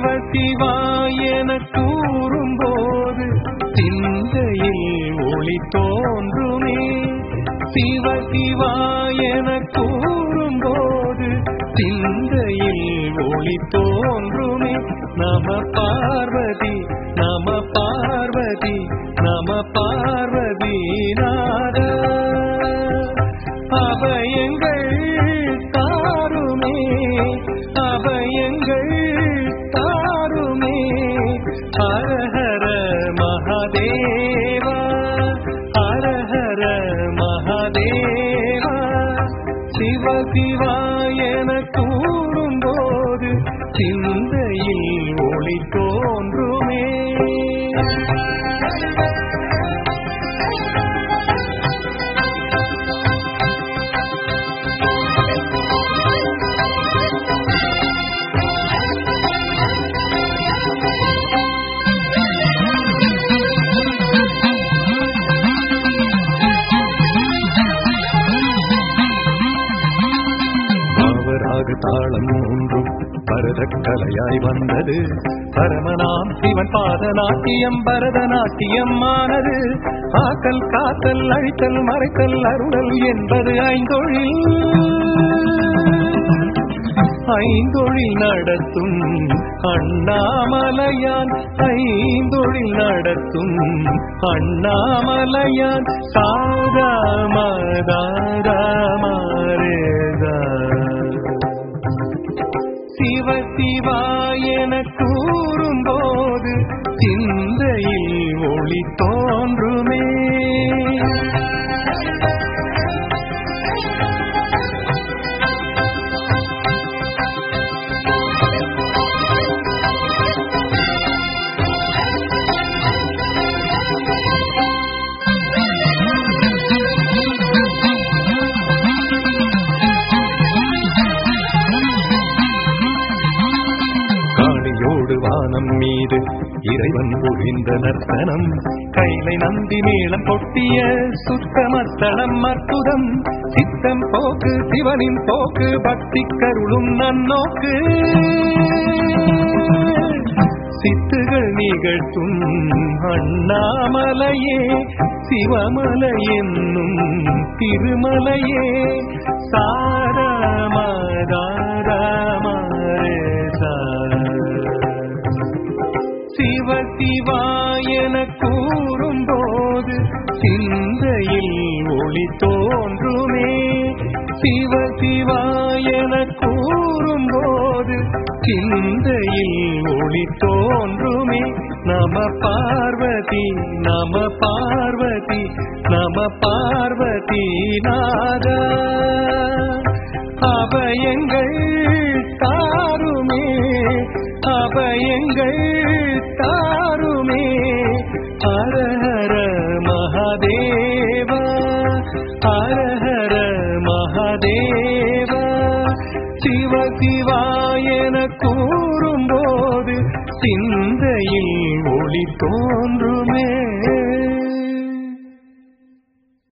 சிவ சிவா என கூறும்போது சிந்தையில் ஒளி தோன்றுமே சிவ சிவா என கூறும்போது சிந்தையில் ஒளி தோன்றுமே நம பார்வதி நம பார்வதி நம பார்வதி நாத அபயங்கள் தாருமே அபயங்கள் தாருமே ஹரஹர மகாதேவா ஹரஹர மகாதேவா சிவ சிவா என கூறும்போது சிந்தையில் ஒளி தோன்றுமே பாவராக தாளம் ஒன்றும் பரதக்கலையாய் வந்தது பரமனாம் சிவன் பாதநாட்டியம் பரதநாட்டியம் ஆனது ஆக்கல் காத்தல் அழித்தல் மறைத்தல் அருளல் என்பது ஐந்தொழில் ஐந்தொழில் நடத்தும் அண்ணாமலையான் ஐந்தொழில் நடத்தும் அண்ணாமலையான் சாதாமதாரமாரேதா சிவ சிவா என கூறும்போது சிந்தையில் ஒளி தோன்றுமே காளியோடு வானம் மீது இறைவன் புரிந்த நர்த்தனம் கைலை நந்தி மேளம் கொட்டிய சுத்தமத்தளம் அற்புதம் சித்தம் போக்கு சிவனின் போக்கு பக்தி கருளும் நன்னோக்கு சித்துகள் நிகழ்த்தும் அண்ணாமலையே சிவமலை என்னும் திருமலையே சாரமாதாரமாரேசா சிவ சிவா என கூறும்போது சிந்தையில் ஒளி தோன்றுமே சிவ சிவா என கூறும்போது சிந்தையில் ஒளி தோன்றுமே நம பார்வதி நம பார்வதி நம பார்வதி நாத அபயங்கள் தாருமே அபயங்கள் தாருமே ஹரஹர மகாதேவா ஹரஹர மகாதேவா சிவ சிவா என கூறும்போது சிந்தையில் ஒளி தோன்றுமே